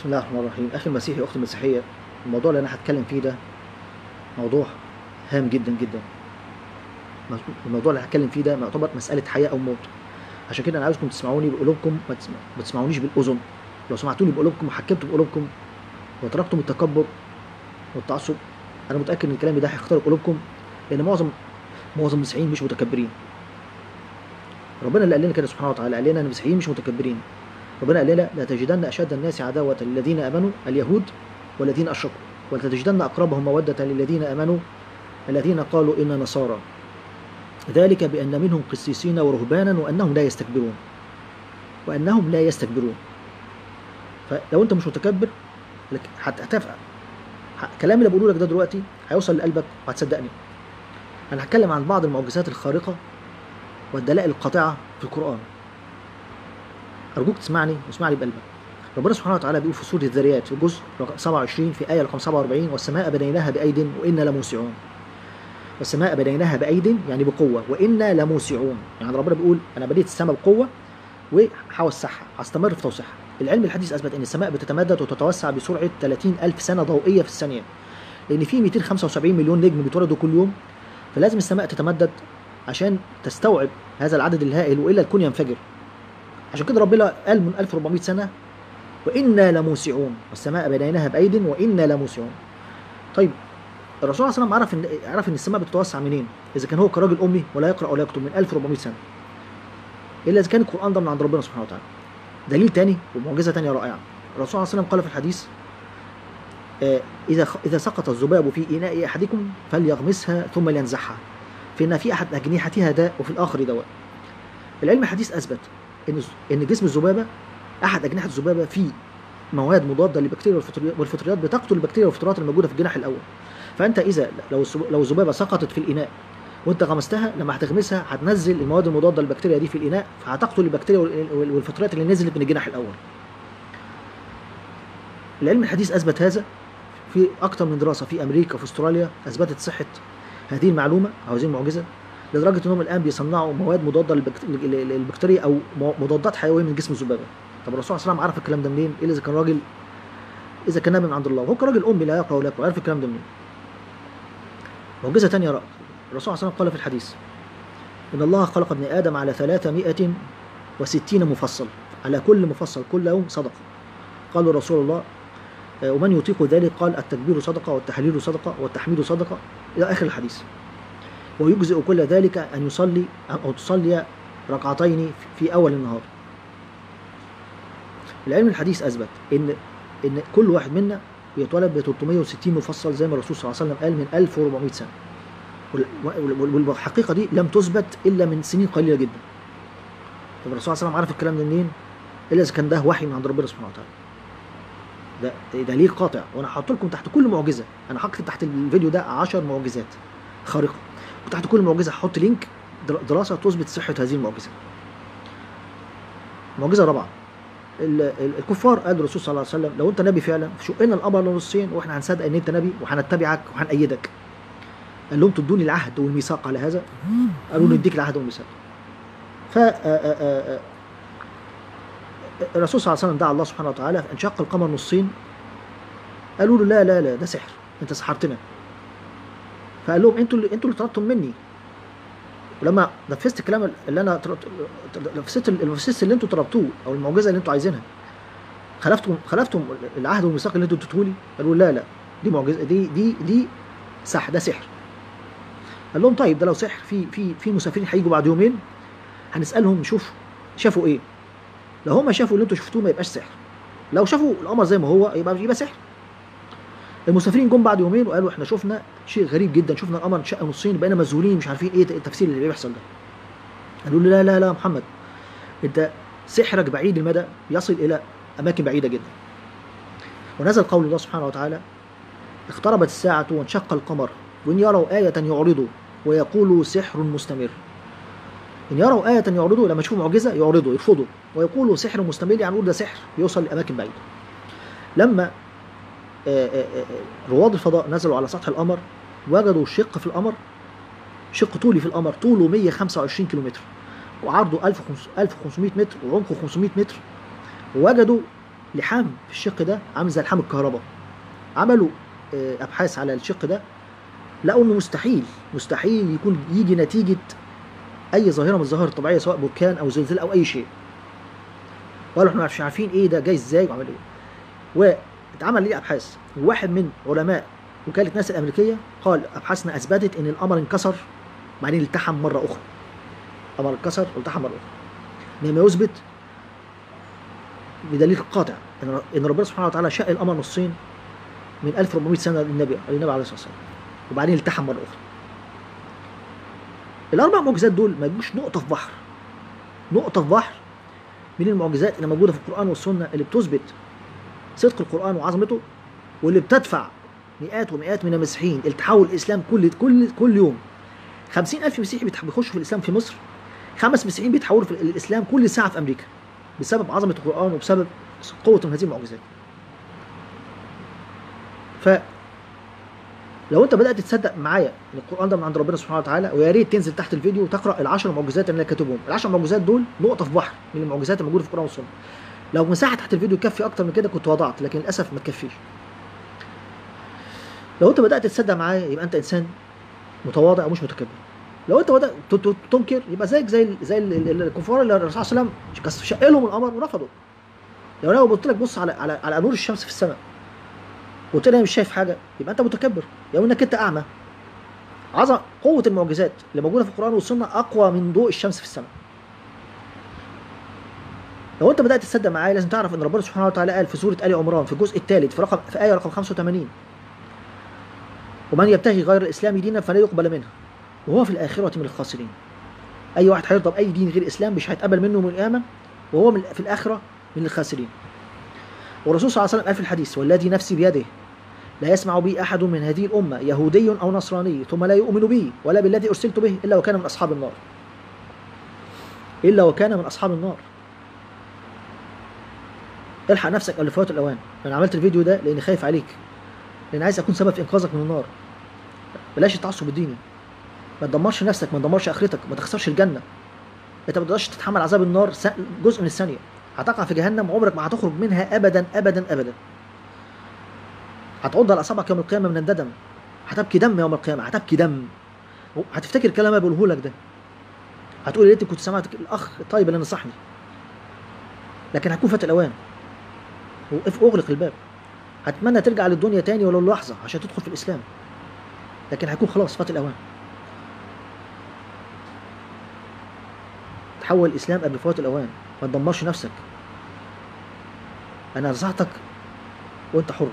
بسم الله الرحمن الرحيم اخي المسيحي اختي المسيحيه الموضوع اللي انا هتكلم فيه ده موضوع هام جدا جدا الموضوع اللي هتكلم فيه ده يعتبر مساله حياه او موت عشان كده انا عاوزكم تسمعوني بقلوبكم ما تسمع- ما تسمعونيش بالاذن لو سمعتوني بقلوبكم وحكمتوا بقلوبكم وتركتم التكبر والتعصب انا متاكد ان كلامي ده هيخترق قلوبكم لان معظم معظم المسيحيين مش متكبرين ربنا اللي قال لنا كده سبحانه وتعالى قال لنا ان المسيحيين مش متكبرين ربنا قال لنا لا تجدن اشد الناس عداوه للذين امنوا اليهود والذين اشركوا ولتجدن اقربهم موده للذين امنوا الذين قالوا انا نصارى ذلك بان منهم قسيسين ورهبانا وانهم لا يستكبرون وانهم لا يستكبرون فلو انت مش متكبر لك هت- هتفهم ه- الكلام اللي بقوله لك ده دلوقتي هيوصل لقلبك وهتصدقني انا هتكلم عن بعض المعجزات الخارقه والدلائل القاطعه في القران ارجوك تسمعني واسمعني بقلبك ربنا سبحانه وتعالى بيقول في سوره الذريات في الجزء رقم 27 في ايه رقم 47 والسماء بنيناها بايد وانا لموسعون والسماء بنيناها بايد يعني بقوه وانا لموسعون يعني ربنا بيقول انا بنيت السماء بقوه وهوسعها هستمر في توسيعها العلم الحديث اثبت ان السماء بتتمدد وتتوسع بسرعه 30 الف سنه ضوئيه في الثانيه لان في 275 مليون نجم بيتولدوا كل يوم فلازم السماء تتمدد عشان تستوعب هذا العدد الهائل والا الكون ينفجر عشان كده ربنا قال من 1400 سنه وانا لموسعون والسماء بنيناها بايد وانا لموسعون طيب الرسول صلى الله عليه وسلم عرف ان عرف ان السماء بتتوسع منين اذا كان هو كراجل امي ولا يقرا ولا يكتب من 1400 سنه الا اذا كان القران ده من عند ربنا سبحانه وتعالى دليل تاني ومعجزه تانية رائعه الرسول صلى الله عليه وسلم قال في الحديث آه، اذا خ- اذا سقط الذباب في اناء احدكم فليغمسها ثم لينزعها فان في احد اجنحتها داء وفي الاخر دواء العلم الحديث اثبت ان ان جسم الذبابه احد اجنحه الذبابه فيه مواد مضاده للبكتيريا والفطريات والفطريات بتقتل البكتيريا والفطريات الموجوده في الجناح الاول فانت اذا لو السب- لو الذبابه سقطت في الاناء وانت غمستها لما هتغمسها هتنزل المواد المضاده للبكتيريا دي في الاناء فهتقتل البكتيريا وال- وال- والفطريات اللي نزلت من الجناح الاول العلم الحديث اثبت هذا في اكثر من دراسه في امريكا وفي استراليا اثبتت صحه هذه المعلومه او هذه المعجزه لدرجه انهم الان بيصنعوا مواد مضاده للبكت- لل- للبكتيريا او م- مضادات حيويه من جسم الذبابه طب الرسول صلى الله عليه وسلم عرف الكلام ده منين الا اذا كان راجل اذا كان نبي من عند الله وهو كان راجل امي لا يقرا ولا يكتب عارف الكلام ده منين معجزه ثانيه رأى الرسول صلى الله عليه وسلم قال في الحديث ان الله خلق ابن ادم على 360 مفصل على كل مفصل كل يوم صدقه قالوا رسول الله آه، ومن يطيق ذلك قال التكبير صدقه والتحليل صدقه والتحميد صدقه الى اخر الحديث ويجزئ كل ذلك ان يصلي او تصلي ركعتين في اول النهار العلم الحديث اثبت ان ان كل واحد منا بيتولد ب 360 مفصل زي ما الرسول صلى الله عليه وسلم قال من 1400 سنه وال- وال- والحقيقه دي لم تثبت الا من سنين قليله جدا طب الرسول صلى الله عليه وسلم عرف الكلام ده منين الا اذا كان ده وحي من عند ربنا سبحانه وتعالى ده دليل قاطع وانا هحط لكم تحت كل معجزه انا هكتب تحت الفيديو ده 10 معجزات خارقه وتحت كل معجزه هحط لينك در- دراسه تثبت صحه هذه المعجزه معجزه رابعه ال- ال- الكفار قال الرسول صلى الله عليه وسلم لو انت نبي فعلا شقنا الامر لنصين واحنا هنصدق ان انت نبي وهنتبعك وهنأيدك قال لهم تدوني العهد والميثاق على هذا قالوا نديك العهد والميثاق ف آ- آ- آ- آ- الرسول صلى الله عليه وسلم دعا الله سبحانه وتعالى فانشق القمر نصين قالوا له لا لا لا ده سحر انت سحرتنا فقال لهم انتوا اللي انتوا اللي طلبتم مني ولما نفذت الكلام اللي انا طلبت- نفذت النفذت اللي انتوا طلبتوه او المعجزه اللي انتوا عايزينها خلفتم خلفتم العهد والميثاق اللي انتوا اديتوه لي قالوا لا لا دي معجزه دي دي دي صح ده سحر قال لهم طيب ده لو سحر في في في مسافرين هيجوا بعد يومين هنسالهم نشوف شافوا ايه لو هم شافوا اللي انتوا شفتوه ما يبقاش سحر لو شافوا القمر زي ما هو يبقى يبقى سحر المسافرين جم بعد يومين وقالوا احنا شفنا شيء غريب جدا شفنا القمر انشق نصين بقينا مذهولين مش عارفين ايه التفسير اللي بيحصل ده قالوا له لا لا لا يا محمد انت سحرك بعيد المدى يصل الى اماكن بعيده جدا ونزل قول الله سبحانه وتعالى اقتربت الساعة وانشق القمر وإن يروا آية يعرضوا ويقولوا سحر مستمر إن يروا آية يعرضوا لما يشوفوا معجزة يعرضوا يرفضوا ويقولوا سحر مستمر يعني يقول ده سحر بيوصل لأماكن بعيدة لما آه، آه، آه، رواد الفضاء نزلوا على سطح القمر وجدوا شق في القمر شق طولي في القمر طوله 125 كيلومتر وعرضه 1500 متر وعمقه 500 متر ووجدوا لحام في الشق ده عامل زي لحام الكهرباء عملوا آه، ابحاث على الشق ده لقوا انه مستحيل مستحيل يكون يجي نتيجه اي ظاهره من الظواهر الطبيعيه سواء بركان او زلزال او اي شيء وقالوا احنا مش عارفين ايه ده جاي ازاي وعمل ايه واتعمل ليه ابحاث وواحد من علماء وكاله ناسا الامريكيه قال ابحاثنا اثبتت ان القمر انكسر وبعدين التحم مره اخرى القمر انكسر والتحم مره اخرى مما يثبت بدليل قاطع ان ان ربنا سبحانه وتعالى شق القمر نصين من 1400 سنه للنبي للنبي عليه الصلاه والسلام وبعدين التحم مره اخرى الاربع معجزات دول ما يجوش نقطه في بحر نقطه في بحر من المعجزات اللي موجوده في القران والسنه اللي بتثبت صدق القران وعظمته واللي بتدفع مئات ومئات من المسيحيين التحول الاسلام كل كل كل يوم 50000 مسيحي بيتح- بيخشوا في الاسلام في مصر خمس مسيحيين بيتحولوا في الاسلام كل ساعه في امريكا بسبب عظمه القران وبسبب قوه من هذه المعجزات ف لو انت بدات تصدق معايا ان القران ده من عند ربنا سبحانه وتعالى ويا ريت تنزل تحت الفيديو وتقرا العشر معجزات اللي انا كاتبهم العشر معجزات دول نقطه في بحر من المعجزات الموجوده في القران والسنه لو مساحه تحت الفيديو تكفي اكتر من كده كنت وضعت لكن للاسف ما تكفيش لو انت بدات تصدق معايا يبقى انت انسان متواضع ومش متكبر لو انت بدات ت- ت- تنكر يبقى زيك زي ال- زي ال- ال- الكفار اللي الرسول صلى الله عليه وسلم شق لهم القمر ورفضوا لو انا قلت لك بص على على على نور الشمس في السماء وقلت لي انا مش شايف حاجه يبقى انت متكبر لو انك انت اعمى عظم قوه المعجزات اللي موجوده في القران والسنه اقوى من ضوء الشمس في السماء لو انت بدات تصدق معايا لازم تعرف ان ربنا سبحانه وتعالى قال في سوره ال عمران في الجزء الثالث في رقم في ايه رقم 85 ومن يبتغي غير الاسلام دينا فلا يقبل منه وهو في الاخره من الخاسرين اي واحد هيرضى باي دين غير الاسلام مش هيتقبل منه من القيامه وهو من في الاخره من الخاسرين والرسول صلى الله عليه وسلم قال في الحديث والذي نفسي بيده لا يسمع بي احد من هذه الامه يهودي او نصراني ثم لا يؤمن بي ولا بالذي ارسلت به الا وكان من اصحاب النار الا وكان من اصحاب النار الحق نفسك قبل فوات الاوان انا عملت الفيديو ده لاني خايف عليك لان عايز اكون سبب في انقاذك من النار بلاش التعصب الديني ما تدمرش نفسك ما تدمرش اخرتك ما تخسرش الجنه انت ما تقدرش تتحمل عذاب النار س- جزء من الثانيه هتقع في جهنم عمرك ما هتخرج منها ابدا ابدا ابدا هتعض على اصابعك يوم القيامه من الندم هتبكي دم يوم القيامه هتبكي دم هتفتكر الكلام اللي بقوله لك ده هتقول يا ريتني كنت سمعت الاخ الطيب اللي نصحني لكن هتكون فات الاوان وقف اغلق الباب هتمنى ترجع للدنيا تاني ولو لحظه عشان تدخل في الاسلام لكن هيكون خلاص فات الاوان تحول الاسلام قبل فوات الاوان ما تدمرش نفسك انا نصحتك وانت حر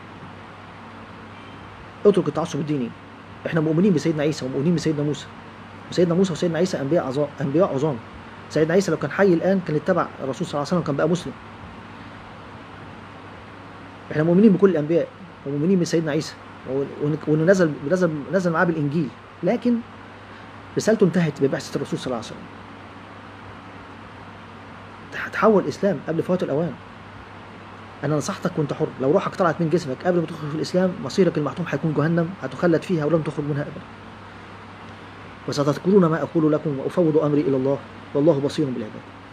اترك التعصب الديني احنا مؤمنين بسيدنا عيسى ومؤمنين بسيدنا موسى وسيدنا موسى وسيدنا عيسى انبياء عظام انبياء عظام سيدنا عيسى لو كان حي الان كان اتبع الرسول صلى الله عليه وسلم كان بقى مسلم احنا مؤمنين بكل الانبياء ومؤمنين بسيدنا عيسى وإن- وانه نزل نزل نزل معاه بالانجيل لكن رسالته انتهت ببعثه الرسول صلى الله عليه وسلم تحول الاسلام قبل فوات الاوان انا نصحتك وانت حر لو روحك طلعت من جسمك قبل ما تدخل في الاسلام مصيرك المحتوم هيكون جهنم هتخلد فيها ولن تخرج منها ابدا وستذكرون ما اقول لكم وافوض امري الى الله والله بصير بالعباد